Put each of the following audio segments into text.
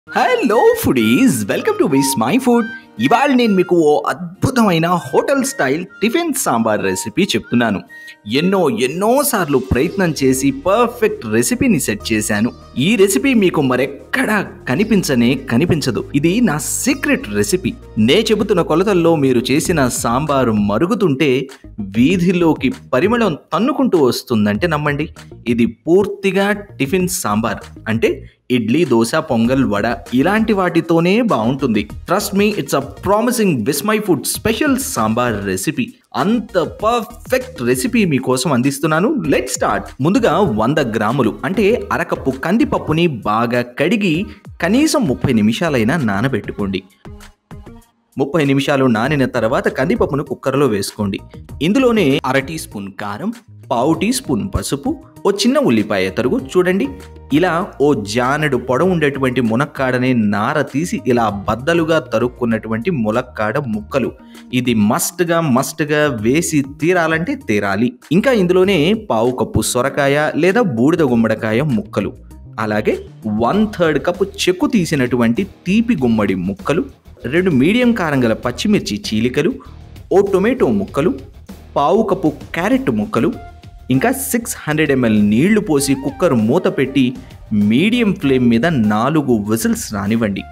hello foodies welcome to Vismai food ఇవాళ నేను మీకు ఓ అద్భుతమైన hotel style tiffin sambar recipe చెప్తున్నాను ఎన్నో ఎన్నో సార్లు ప్రయత్నం చేసి పర్ఫెక్ట్ రెసిపీని సెట్ చేశాను ఈ రెసిపీ మీకు మరెక్కడా కనిపించనే కనిపించదు ఇది నా సీక్రెట్ రెసిపీ నే చెబుతున్న కొలతల్లో మీరు చేసిన సాంబారు మరుగుతుంటే వీధిలోకి పరిమళం తన్నుకుంటూ వస్తుందంటే నమ్మండి ఇది పూర్తిగా టిఫిన్ సాంబార్ అంటే ఇడ్లీ దోశ పొంగల్ వడ ఇలాంటి వాటితోనే బాగుంటుంది trust me it's a promising Vismai food special sambar recipe అంత పర్ఫెక్ట్ రెసిపీ మీకోసం అందిస్తున్నాను లెట్ స్టార్ట్ ముందుగా వంద గ్రాములు అంటే అరకప్పు కందిపప్పుని బాగా కడిగి కనీసం ముప్పై నిమిషాలైనా నానబెట్టుకోండి ముప్పై నిమిషాలు నానిన తర్వాత కందిపప్పును కుక్కర్లో వేసుకోండి ఇందులోనే అర టీ స్పూన్ కారం పావు టీ స్పూన్ పసుపు ఓ చిన్న ఉల్లిపాయ తరుగు చూడండి ఇలా ఓ జానెడు పొడవు ఉండేటువంటి మునక్కాడని నార తీసి ఇలా బద్దలుగా తరుక్కున్నటువంటి ములక్కాడ ముక్కలు ఇది మస్ట్గా మస్ట్గా వేసి తీరాలంటే తీరాలి ఇంకా ఇందులోనే పావు కప్పు సొరకాయ లేదా బూడిద గుమ్మడికాయ ముక్కలు అలాగే వన్ థర్డ్ కప్పు చెక్కు తీసినటువంటి తీపి గుమ్మడి ముక్కలు రెండు మీడియం కారం గల పచ్చిమిర్చి చీలికలు ఓ టొమాటో ముక్కలు పావు కప్పు క్యారెట్ ముక్కలు ఇంకా సిక్స్ హండ్రెడ్ ఎంఎల్ నీళ్లు పోసి కుక్కర్ మూత పెట్టి మీడియం ఫ్లేమ్ మీద నాలుగు విజిల్స్ రానివ్వండి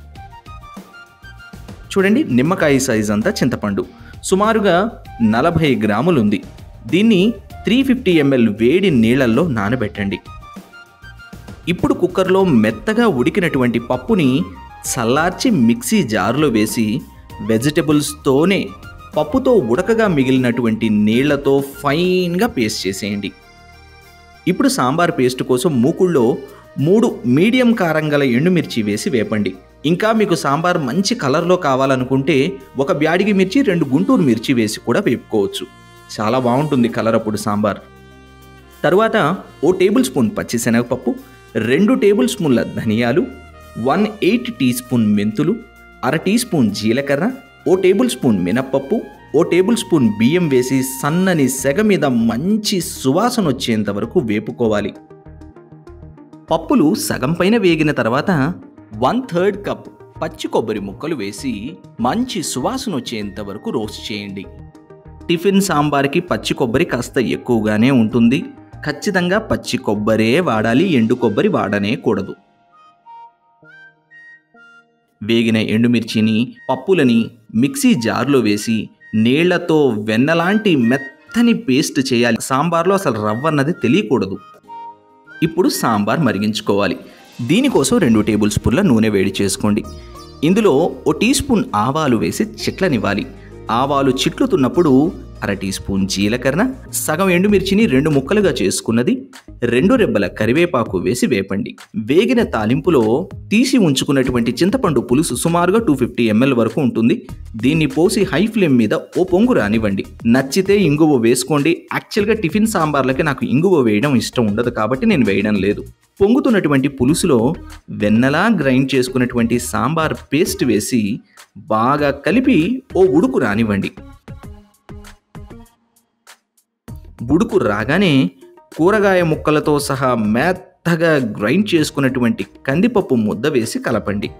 చూడండి నిమ్మకాయ సైజ్ అంతా చింతపండు సుమారుగా నలభై గ్రాములు ఉంది దీన్ని త్రీ ఫిఫ్టీ ఎంఎల్ వేడి నీళ్ళల్లో నానబెట్టండి ఇప్పుడు కుక్కర్లో మెత్తగా ఉడికినటువంటి పప్పుని చల్లార్చి మిక్సీ జారులో వేసి వెజిటబుల్స్తోనే పప్పుతో ఉడకగా మిగిలినటువంటి నీళ్లతో ఫైన్గా పేస్ట్ చేసేయండి ఇప్పుడు సాంబార్ పేస్ట్ కోసం మూకుళ్ళో మూడు మీడియం కారం గల ఎండుమిర్చి వేసి వేపండి ఇంకా మీకు సాంబార్ మంచి కలర్లో కావాలనుకుంటే ఒక బ్యాడిగి మిర్చి రెండు గుంటూరు మిర్చి వేసి కూడా వేపుకోవచ్చు చాలా బాగుంటుంది కలర్ అప్పుడు సాంబార్ తరువాత ఓ టేబుల్ స్పూన్ పచ్చిశనగపప్పు రెండు టేబుల్ స్పూన్ల ధనియాలు వన్ ఎయిట్ టీ స్పూన్ మెంతులు అర టీ స్పూన్ జీలకర్ర ఓ టేబుల్ స్పూన్ మినప్పప్పు ఓ టేబుల్ స్పూన్ బియ్యం వేసి సన్నని సెగ మీద మంచి సువాసన వచ్చేంత వరకు వేపుకోవాలి పప్పులు సగం పైన వేగిన తర్వాత వన్ థర్డ్ కప్ పచ్చి కొబ్బరి ముక్కలు వేసి మంచి సువాసన వచ్చేంత వరకు రోస్ట్ చేయండి టిఫిన్ సాంబార్కి పచ్చి కొబ్బరి కాస్త ఎక్కువగానే ఉంటుంది ఖచ్చితంగా పచ్చి కొబ్బరే వాడాలి ఎండు కొబ్బరి వాడనే కూడదు వేగిన ఎండుమిర్చిని పప్పులని మిక్సీ జార్లో వేసి నీళ్లతో వెన్నలాంటి మెత్తని పేస్ట్ చేయాలి సాంబార్లో అసలు రవ్వ అన్నది తెలియకూడదు ఇప్పుడు సాంబార్ మరిగించుకోవాలి దీనికోసం రెండు టేబుల్ స్పూన్ల నూనె వేడి చేసుకోండి ఇందులో ఓ టీ స్పూన్ ఆవాలు వేసి చిట్లనివ్వాలి ఆవాలు చిట్లుతున్నప్పుడు అర టీ స్పూన్ జీలకర్ర సగం ఎండుమిర్చిని రెండు ముక్కలుగా చేసుకున్నది రెండు రెబ్బల కరివేపాకు వేసి వేపండి వేగిన తాలింపులో తీసి ఉంచుకున్నటువంటి చింతపండు పులుసు సుమారుగా టూ ఫిఫ్టీ ఎంఎల్ వరకు ఉంటుంది దీన్ని పోసి హై ఫ్లేమ్ మీద ఓ పొంగు రానివ్వండి నచ్చితే ఇంగువ వేసుకోండి యాక్చువల్గా టిఫిన్ సాంబార్లకి నాకు ఇంగువ వేయడం ఇష్టం ఉండదు కాబట్టి నేను వేయడం లేదు పొంగుతున్నటువంటి పులుసులో వెన్నలా గ్రైండ్ చేసుకున్నటువంటి సాంబార్ పేస్ట్ వేసి బాగా కలిపి ఓ ఉడుకు రానివ్వండి బుడుకు రాగానే కూరగాయ ముక్కలతో సహా మెత్తగా గ్రైండ్ చేసుకున్నటువంటి కందిపప్పు ముద్ద వేసి కలపండి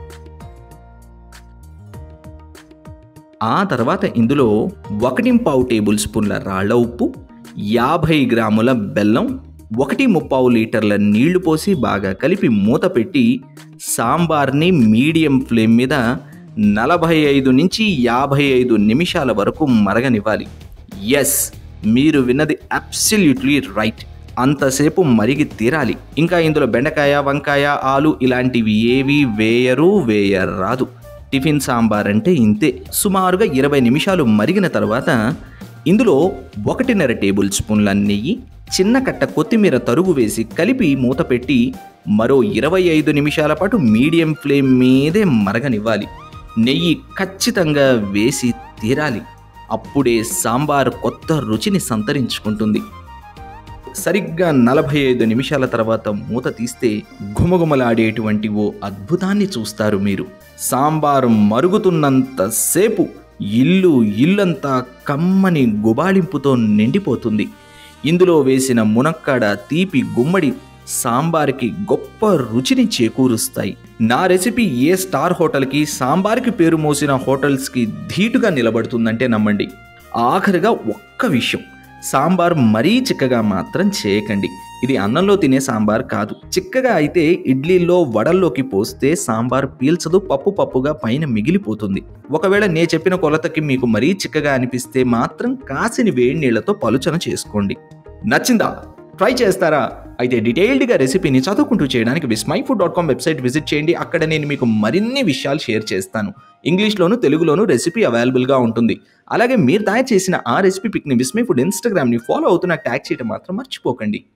ఆ తర్వాత ఇందులో ఒకటి పావు టేబుల్ స్పూన్ల రాళ్ల ఉప్పు యాభై గ్రాముల బెల్లం ఒకటి ముప్పావు లీటర్ల నీళ్లు పోసి బాగా కలిపి మూత పెట్టి సాంబార్ని మీడియం ఫ్లేమ్ మీద నలభై ఐదు నుంచి యాభై ఐదు నిమిషాల వరకు మరగనివ్వాలి ఎస్ మీరు విన్నది అబ్సల్యూట్లీ రైట్ అంతసేపు మరిగి తీరాలి ఇంకా ఇందులో బెండకాయ వంకాయ ఆలు ఇలాంటివి ఏవి వేయరు వేయరాదు టిఫిన్ సాంబార్ అంటే ఇంతే సుమారుగా ఇరవై నిమిషాలు మరిగిన తర్వాత ఇందులో ఒకటిన్నర టేబుల్ స్పూన్ల నెయ్యి చిన్న కట్ట కొత్తిమీర తరుగు వేసి కలిపి మూత పెట్టి మరో ఇరవై ఐదు నిమిషాల పాటు మీడియం ఫ్లేమ్ మీదే మరగనివ్వాలి నెయ్యి ఖచ్చితంగా వేసి తీరాలి అప్పుడే సాంబార్ కొత్త రుచిని సంతరించుకుంటుంది సరిగ్గా నలభై ఐదు నిమిషాల తర్వాత మూత తీస్తే ఘుమఘుమలాడేటువంటి ఓ అద్భుతాన్ని చూస్తారు మీరు సాంబారు మరుగుతున్నంతసేపు ఇల్లు ఇల్లంతా కమ్మని గుబాళింపుతో నిండిపోతుంది ఇందులో వేసిన మునక్కాడ తీపి గుమ్మడి సాంబార్కి గొప్ప రుచిని చేకూరుస్తాయి నా రెసిపీ ఏ స్టార్ హోటల్కి సాంబార్కి పేరు మోసిన హోటల్స్కి ధీటుగా నిలబడుతుందంటే నమ్మండి ఆఖరిగా ఒక్క విషయం సాంబార్ మరీ చిక్కగా మాత్రం చేయకండి ఇది అన్నంలో తినే సాంబార్ కాదు చిక్కగా అయితే ఇడ్లీలో వడల్లోకి పోస్తే సాంబార్ పీల్చదు పప్పు పప్పుగా పైన మిగిలిపోతుంది ఒకవేళ నే చెప్పిన కొలతకి మీకు మరీ చిక్కగా అనిపిస్తే మాత్రం కాసిని వేడి నీళ్లతో పలుచన చేసుకోండి నచ్చిందా ట్రై చేస్తారా అయితే డీటెయిల్డ్గా రెసిపీని చదువుకుంటూ చేయడానికి Vismai food dot com website visit చేయండి అక్కడ నేను మీకు మరిన్ని విషయాలు షేర్ చేస్తాను ఇంగ్లీష్లోను తెలుగులోను రెసిపీ అవైలబుల్గా ఉంటుంది అలాగే మీరు తయారు చేసిన ఆ రెసిపీ పిక్ని విస్మై ఫుడ్ ఇన్స్టాగ్రామ్ని ఫాలో అవుతూ నాకు ట్యాగ్ చేయడం మాత్రం మర్చిపోకండి